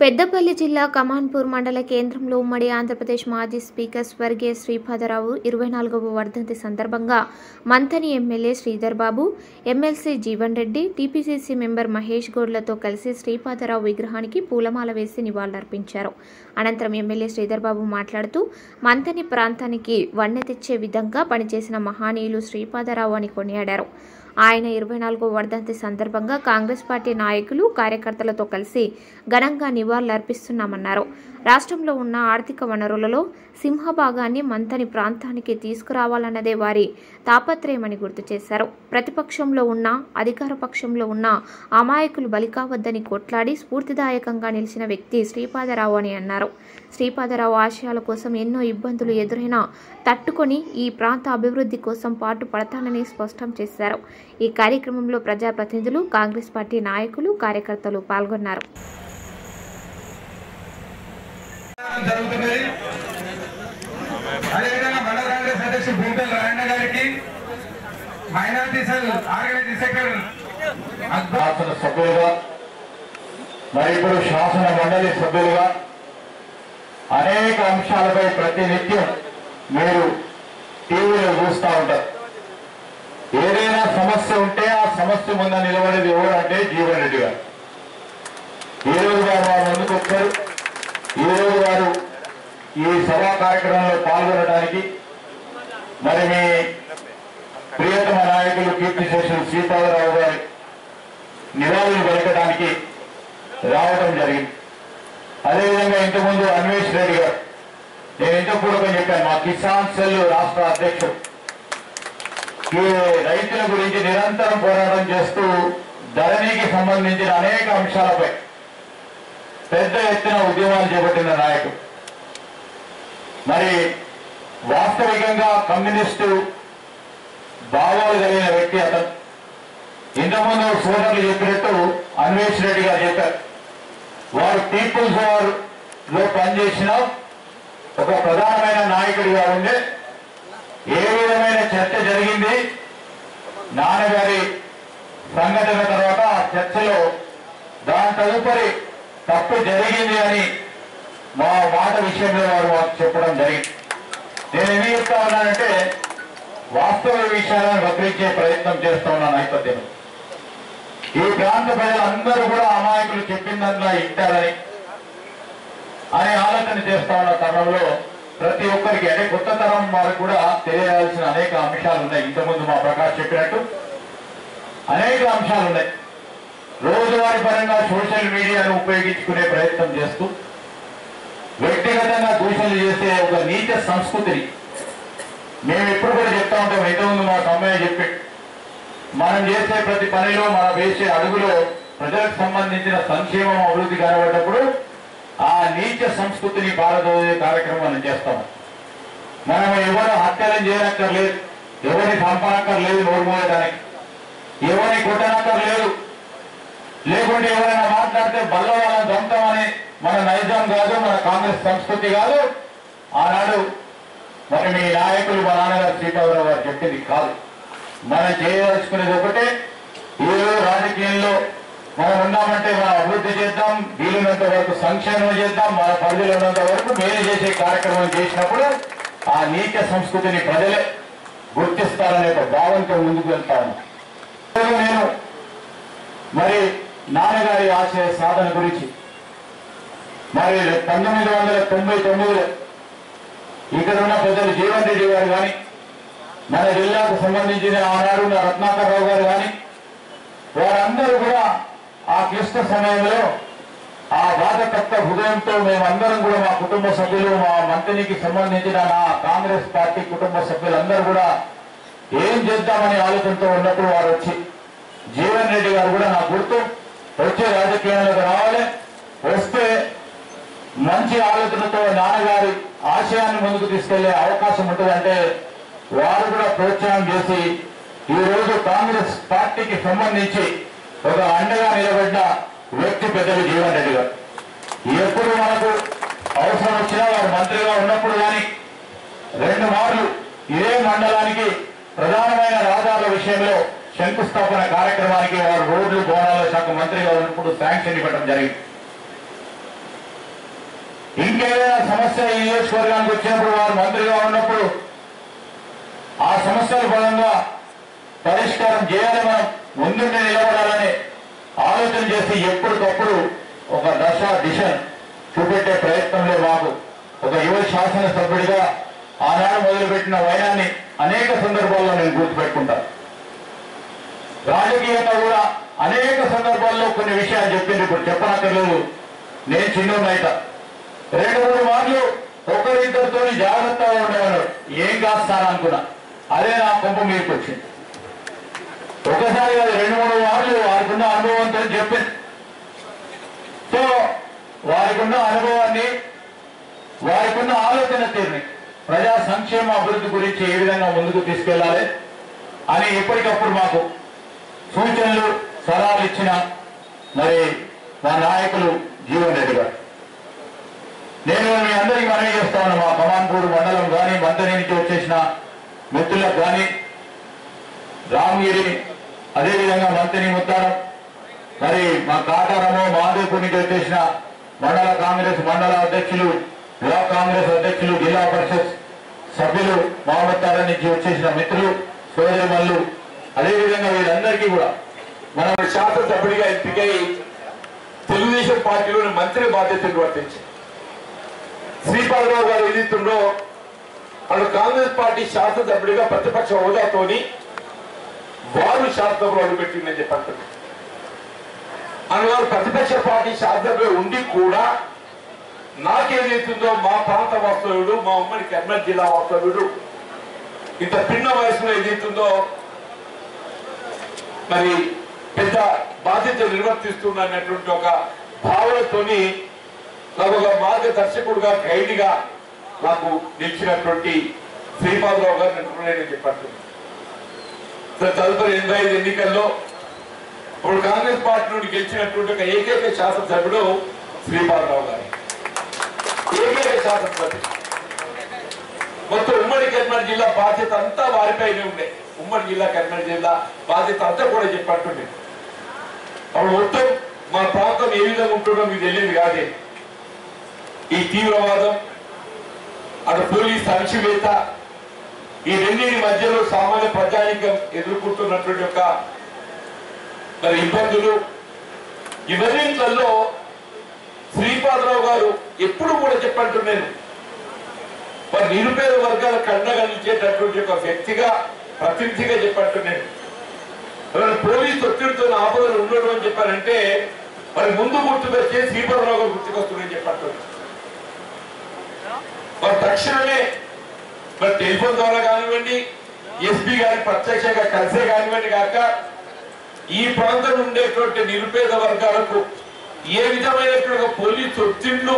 పెద్దపల్లి జిల్లా కమాన్పూర్ మండల కేంద్రంలో ఉమ్మడి ఆంధ్రప్రదేశ్ మాజీ స్పీకర్ స్వర్గీయ శ్రీపాదరావు ఇరవై నాలుగవ వర్ధంతి సందర్భంగా Manthani MLA Sridhar Babu MLC Jeevan Reddy TPCC member Mahesh గౌడ్లతో కలిసి శ్రీపాదరావు విగ్రహానికి పూలమాల వేసి నివాళులర్పించారు అనంతరం ఎమ్మెల్యే శ్రీధర్ బాబు మాట్లాడుతూ మంథని ప్రాంతానికి వన్నె తెచ్చే విధంగా పనిచేసిన మహానీయులు శ్రీపాదరావు అని కొనియాడారు ఆయన ఇరవై నాలుగో వర్ధంతి సందర్భంగా కాంగ్రెస్ పార్టీ నాయకులు కార్యకర్తలతో కలిసి ఘనంగా నివాళులర్పిస్తున్నామన్నారు రాష్ట్రంలో ఉన్న ఆర్థిక వనరులలో సింహభాగాన్ని మంతని ప్రాంతానికి తీసుకురావాలన్నదే వారి తాపత్రయమని గుర్తు చేశారు ప్రతిపక్షంలో ఉన్న అధికార పక్షంలో ఉన్న అమాయకులు బలి కావద్దని కొట్లాడి స్ఫూర్తిదాయకంగా నిలిచిన వ్యక్తి శ్రీపాదరావు అని అన్నారు శ్రీపాదరావు ఆశయాల కోసం ఎన్నో ఇబ్బందులు ఎదురైనా తట్టుకొని ఈ ప్రాంత అభివృద్ధి కోసం పాటు పడతానని స్పష్టం చేశారు ఈ కార్యక్రమంలో ప్రజాప్రతినిధులు కాంగ్రెస్ పార్టీ నాయకులు కార్యకర్తలు పాల్గొన్నారు జరుగుతున్నది అదేవిధంగా మండల కాంగ్రెస్ అధ్యక్షుడు భూపేల్ రాయಣ್ణ గారికి మైనార్టీ సెల్ ఆర్గనైజ్ సెక్రటరీ అద్భుత శాసన సభ్యులుగా మరి ఇప్పుడు శాసన మండలి సభ్యులుగా అనేక అంశాలపై ప్రతినిత్యం మీరు టీవీలో చూస్తూ ఉంటారు ఏదైనా సమస్య ఉంటే ఆ సమస్య ముందు నిలబడేది ఎవరు అంటే జీవన్ రెడ్డి గారు ఈ రోజు వారు వారు ముందుకు వచ్చారు ఈ రోజు వారు ఈ సభా కార్యక్రమంలో పాల్గొనడానికి మరి మీ ప్రియతమ నాయకులు కీర్తిశేషులు శ్రీపాదరావు గారి నివాళులు పలకడానికి రావడం జరిగింది అదేవిధంగా ఇంతకుముందు అన్వేష్ రెడ్డి గారు నేను ఇంతపూర్వకం చెప్పాను మా కిసాన్ సెల్ రాష్ట్ర అధ్యక్షుడు ఈ రైతుల గురించి నిరంతరం పోరాటం చేస్తూ ధరణికి సంబంధించిన అనేక అంశాలపై పెద్ద ఎత్తున ఉద్యమాలు చేపట్టిన నాయకుడు మరి వాస్తవికంగా కమ్యూనిస్టు భావాలు కలిగిన వ్యక్తి అతను ఇంతకుముందు సోదరులు చెప్పినట్టు అన్వేష్ రెడ్డి గారు చెప్పారు వారు పీపుల్స్ వార్ లో పనిచేసిన ఒక ప్రధానమైన నాయకుడిగా ఉండే ఏ విధమైన చర్చ జరిగింది నాన్నగారి సంఘటన తర్వాత ఆ చర్చలో దాని తదుపరి తప్పు జరిగింది అని మా మాట విషయంలో వారు మాకు చెప్పడం జరిగింది నేను ఏమి చెప్తా ఉన్నానంటే వాస్తవ విషయాలను వక్రించే ప్రయత్నం చేస్తూ ఉన్న నేపథ్యం ఈ ప్రాంత ప్రజలందరూ కూడా అమాయకులు చెప్పిందల్లా ఇంటారని అనే ఆలోచన చేస్తా ఉన్న తరంలో ప్రతి ఒక్కరికి అంటే కొత్త తరం వారికి కూడా తెలియాల్సిన అనేక అంశాలు ఉన్నాయి ఇంతకుముందు మా ప్రకాష్ చెప్పినట్టు అనేక అంశాలు ఉన్నాయి రోజువారీ పరంగా సోషల్ మీడియాను ఉపయోగించుకునే ప్రయత్నం చేస్తూ వ్యక్తిగతంగా దూషణలు చేసే ఒక నీచ సంస్కృతిని మేము ఎప్పుడు కూడా చెప్తా ఉంటాం ఇంతకుముందు మా సమయం చెప్పి మనం చేసే ప్రతి పనిలో మనం వేసే అడుగులో ప్రజలకు సంబంధించిన సంక్షేమం అభివృద్ధి కనబడ్డప్పుడు ఆ నీచ సంస్కృతిని పారదోసే కార్యక్రమం మనం చేస్తాం మనం ఎవరు హత్యలను చేయనక్కర్లేదు ఎవరిని చంపనక్కర్లేదు నోరు మోయడానికి ఎవరిని కొట్టనక్కర్లేదు లేకుంటే ఎవరైనా మాట్లాడితే బల్ల వాళ్ళని చంపుతామని మన నైజాం కాదు మన కాంగ్రెస్ సంస్కృతి కాదు ఆనాడు మరి మీ నాయకులు మా నాన్నగారు శ్రీపాదరావు గారు చెప్పింది కాదు మనం చేయదలుచుకునేది ఒకటే ఈరోజు రాజకీయంలో మనం ఉన్నామంటే మనం అభివృద్ధి చేద్దాం వీలున్నంత వరకు సంక్షేమం చేద్దాం మన పరిధిలో ఉన్నంత వరకు మేలు చేసే కార్యక్రమం చేసినప్పుడు ఆ నీచ సంస్కృతిని ప్రజలే గుర్తిస్తారనే ఒక భావంతో ముందుకు వెళ్తాను ఈరోజు నేను మరి నాన్నగారి ఆశయ సాధన గురించి మరి పంతొమ్మిది వందల తొంభై తొమ్మిదిలో ఇక్కడ ఉన్న పెద్దలు జీవన్ రెడ్డి గారు కానీ మన జిల్లాకు సంబంధించిన ఆనాడు ఉన్న రత్నాకర్ రావు గారు కానీ వారందరూ కూడా ఆ క్లిష్ట సమయంలో ఆ బాధతత్వ హృదయంతో మేమందరం కూడా మా కుటుంబ సభ్యులు మా మంత్రికి సంబంధించిన నా కాంగ్రెస్ పార్టీ కుటుంబ సభ్యులందరూ కూడా ఏం చేద్దామనే ఆలోచనతో ఉన్నప్పుడు వారు వచ్చి జీవన్ రెడ్డి గారు కూడా నా గుర్తు వచ్చే రాజకీయాలకు రావాలి వస్తే మంచి ఆలోచనతో నాన్నగారి ఆశయాన్ని ముందుకు తీసుకెళ్లే అవకాశం ఉంటుందంటే వారు కూడా ప్రోత్సాహం చేసి ఈ రోజు కాంగ్రెస్ పార్టీకి సంబంధించి ఒక అండగా నిలబడిన వ్యక్తి పెద్దలు జీవన్ రెడ్డి గారు ఎప్పుడు మనకు అవసరం వచ్చినా వారు మంత్రిగా ఉన్నప్పుడు కానీ రెండు మార్లు ఇదే మండలానికి ప్రధానమైన రహదారుల విషయంలో శంకుస్థాపన కార్యక్రమానికి వారు రోడ్లు భవనాల శాఖ మంత్రిగా ఉన్నప్పుడు శాంక్షన్ ఇవ్వడం జరిగింది ఇంకేదైనా సమస్య ఈ నియోజకవర్గానికి వచ్చినప్పుడు వారు మంత్రిగా ఉన్నప్పుడు ఆ సమస్యల పరంగా పరిష్కారం చేయాలి మనం ముందుండి నిలబడాలని ఆలోచన చేసి ఎప్పటికప్పుడు ఒక దశ దిశ చూపెట్టే ప్రయత్నంలో మాకు ఒక యువ శాసనసభ్యుడిగా ఆనాడు మొదలుపెట్టిన వైనాన్ని అనేక సందర్భాల్లో నేను గుర్తుపెట్టుకుంటాను రాజకీయంగా కూడా అనేక సందర్భాల్లో కొన్ని విషయాలు చెప్పింది ఇప్పుడు చెప్పనక్కర్లేదు నేను చిన్నోన్నైత రెండు మూడు మార్లు ఒకరిద్దరితో జాగ్రత్తగా ఉండేవాడు ఏం కాస్తాను అనుకున్నా అదే నా కొంప మీకు వచ్చింది ఒకసారి కాదు రెండు మూడు మార్లు వారికి ఉన్న అనుభవంతో చెప్పింది సో వారికి ఉన్న అనుభవాన్ని వారికి ఉన్న ఆలోచన తీరుని ప్రజా సంక్షేమ అభివృద్ధి గురించి ఏ విధంగా ముందుకు తీసుకెళ్లాలి అని ఎప్పటికప్పుడు మాకు సూచనలు సలహాలు ఇచ్చిన మరి మా నాయకులు జీవన్ రెడ్డి గారు నేను మీ అందరికీ మనవి చేస్తా ఉన్నా మా కమాన్పూర్ మండలం కానీ మంతని నుంచి వచ్చేసిన మిత్రులకు కానీ రామగిరి అదేవిధంగా మంతని ముత్తారం మరి మా కాటారము మాధవపూర్ నుంచి వచ్చేసిన మండల కాంగ్రెస్ మండల అధ్యక్షులు బ్లాక్ కాంగ్రెస్ అధ్యక్షులు జిల్లా పరిషత్ సభ్యులు మామత్తారం నుంచి వచ్చేసిన మిత్రులు సోదరిమల్లు అదేవిధంగా వీరందరికీ కూడా మనం మన శాసనసభ్యుడిగా ఎంపికై తెలుగుదేశం పార్టీలోని మంత్రి బాధ్యతలు నిర్వర్తించి శ్రీపాదరావు గారు ఏదైతుండో వాళ్ళు కాంగ్రెస్ పార్టీ శాసనసభ్యుడిగా ప్రతిపక్ష హోదాతోని వారు శాసనసభలో అడుగుపెట్టిందని చెప్పండి అందువల్ల ప్రతిపక్ష పార్టీ శాసనసభ్యులు ఉండి కూడా నాకేదైతుందో మా ప్రాంత వాస్తవ్యుడు మా ఉమ్మడి కర్నూలు జిల్లా వాస్తవ్యుడు ఇంత భిన్న వయసులో ఏదైతుందో మరి పెద్ద బాధ్యత నిర్వర్తిస్తున్నటువంటి ఒక భావనతోని నాకు ఒక మార్గదర్శకుడుగా గైడ్గా నాకు నిలిచినటువంటి శ్రీపాదరావు గారు నేను చెప్పాను తదుపరి ఎనభై ఐదు ఎన్నికల్లో ఇప్పుడు కాంగ్రెస్ పార్టీ నుండి గెలిచినటువంటి ఒక ఏకైక శాసనసభ్యుడు శ్రీపాదరావు గారు ఏకైక శాసనసభ్యుడు మొత్తం ఉమ్మడి కరీంనగర్ జిల్లా బాధ్యత అంతా వారిపైనే ఉండే ఉమ్మడి జిల్లా కరీంనగర్ జిల్లా బాధ్యత అంతా కూడా చెప్పట్టుండే అప్పుడు మొత్తం మా ప్రాంతం ఏ విధంగా ఉంటుందో మీకు తెలియదు కాదే ఈ తీవ్రవాదం అటు పోలీస్ అణచివేత ఈ రెండింటి మధ్యలో సామాన్య ప్రజానికం ఎదుర్కొంటున్నటువంటి యొక్క మరి ఇబ్బందులు ఇవన్నింటిలో శ్రీపాదరావు గారు ఎప్పుడు కూడా చెప్పంటున్నాను మరి నిరుపేద వర్గాల కండగలిచేటటువంటి ఒక వ్యక్తిగా ప్రతినిధిగా చెప్పంటున్నాను మరి పోలీసు ఒత్తిడితో ఆపదలు ఉండడం అని చెప్పారంటే మరి ముందు గుర్తుకొచ్చే శ్రీపాదరావు గారు గుర్తుకొస్తుందని చెప్పంటున్నాను మరి తక్షణమే మరి టెలిఫోన్ ద్వారా కానివ్వండి ఎస్పీ గారి ప్రత్యక్షంగా కలిసే కానివ్వండి కాక ఈ ప్రాంతం ఉండేటువంటి నిరుపేద వర్గాలకు ఏ విధమైనటువంటి ఒక పోలీసు ఒత్తిళ్లు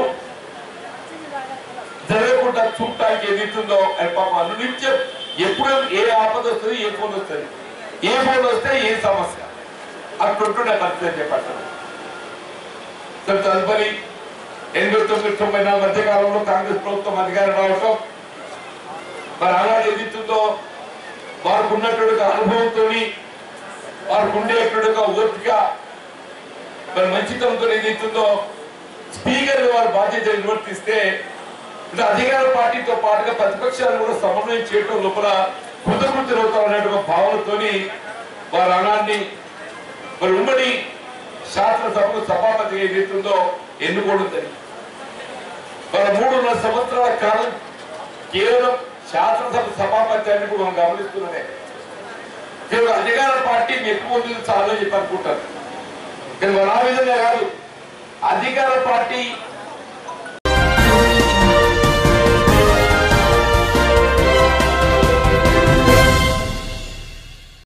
జరగకుండా చూడటానికి ఏదైతుందో అని పాపం అనునిత్యం ఎప్పుడు ఏ ఆపద వస్తుంది ఏ ఫోన్ వస్తుంది ఏ ఫోన్ వస్తే ఏ సమస్య అట్లుంటుండే పరిస్థితి చెప్పండి సరే తదుపరి ఎనిమిది తొమ్మిది తొంభై నాలుగు మధ్య కాలంలో కాంగ్రెస్ ప్రభుత్వం అధికారం రావటం మరి ఆనాడు ఏదైతుందో వారికి ఉన్నటువంటి ఒక అనుభవంతో వారికి ఉండేటువంటి ఒక ఓపిక మరి మంచితనంతో ఏదైతుందో స్పీకర్ వారి బాధ్యత నిర్వర్తిస్తే అంటే అధికార పార్టీతో పాటుగా ప్రతిపక్షాలు కూడా సమన్వయం చేయడం లోపల కృతకృత్యులవుతా అనేటువంటి భావనతోని వారి అనాన్ని మరి ఉమ్మడి శాసనసభకు సభాపతి ఏదైతుందో ఎన్నుకోవడం జరిగింది మన మూడున్నర సంవత్సరాల కాలం కేవలం శాసనసభ సభాపతి అని కూడా మనం గమనిస్తున్నదే కేవలం అధికార పార్టీ ఎక్కువ ఉంది చాలు అని చెప్పి అనుకుంటారు కానీ మన ఆ విధంగా కాదు అధికార పార్టీ